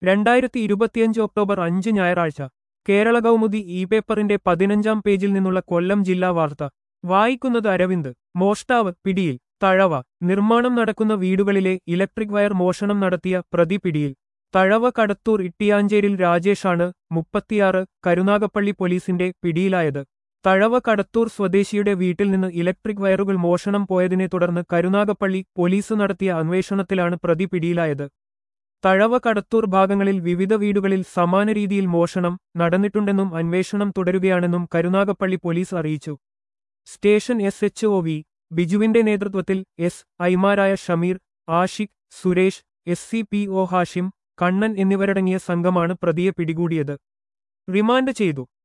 രണ്ടായിരത്തി ഇരുപത്തിയഞ്ച് ഒക്ടോബർ അഞ്ച് ഞായറാഴ്ച കേരള കൗമുദി ഇ പേപ്പറിന്റെ പതിനഞ്ചാം പേജിൽ നിന്നുള്ള കൊല്ലം ജില്ലാ വാർത്ത വായിക്കുന്നത് അരവിന്ദ് മോഷ്ടാവ് പിടിയിൽ തഴവ നിർമ്മാണം നടക്കുന്ന വീടുകളിലെ ഇലക്ട്രിക് വയർ മോഷണം നടത്തിയ പ്രതി പിടിയിൽ തഴവ കടത്തൂർ ഇട്ടിയാഞ്ചേരിൽ രാജേഷാണ് മുപ്പത്തിയാറ് കരുനാഗപ്പള്ളി പോലീസിന്റെ പിടിയിലായത് തഴവ കടത്തൂർ സ്വദേശിയുടെ വീട്ടിൽ നിന്ന് ഇലക്ട്രിക് വയറുകൾ മോഷണം പോയതിനെ തുടർന്ന് കരുനാഗപ്പള്ളി പോലീസ് നടത്തിയ അന്വേഷണത്തിലാണ് പ്രതി പിടിയിലായത് തഴവ കടത്തൂർ ഭാഗങ്ങളിൽ വിവിധ വീടുകളിൽ സമാന രീതിയിൽ മോഷണം നടന്നിട്ടുണ്ടെന്നും അന്വേഷണം തുടരുകയാണെന്നും കരുനാഗപ്പള്ളി പോലീസ് അറിയിച്ചു station S H O V ബിജുവിന്റെ നേതൃത്വത്തിൽ എസ് ഐമാരായ Shameer Ashiq Suresh S C P O Hashim Kannan എന്നിവരടങ്ങിയ സംഘമാണ് പ്രതിയെ പിടികൂടിയത് റിമാൻഡ് ചെയ്തു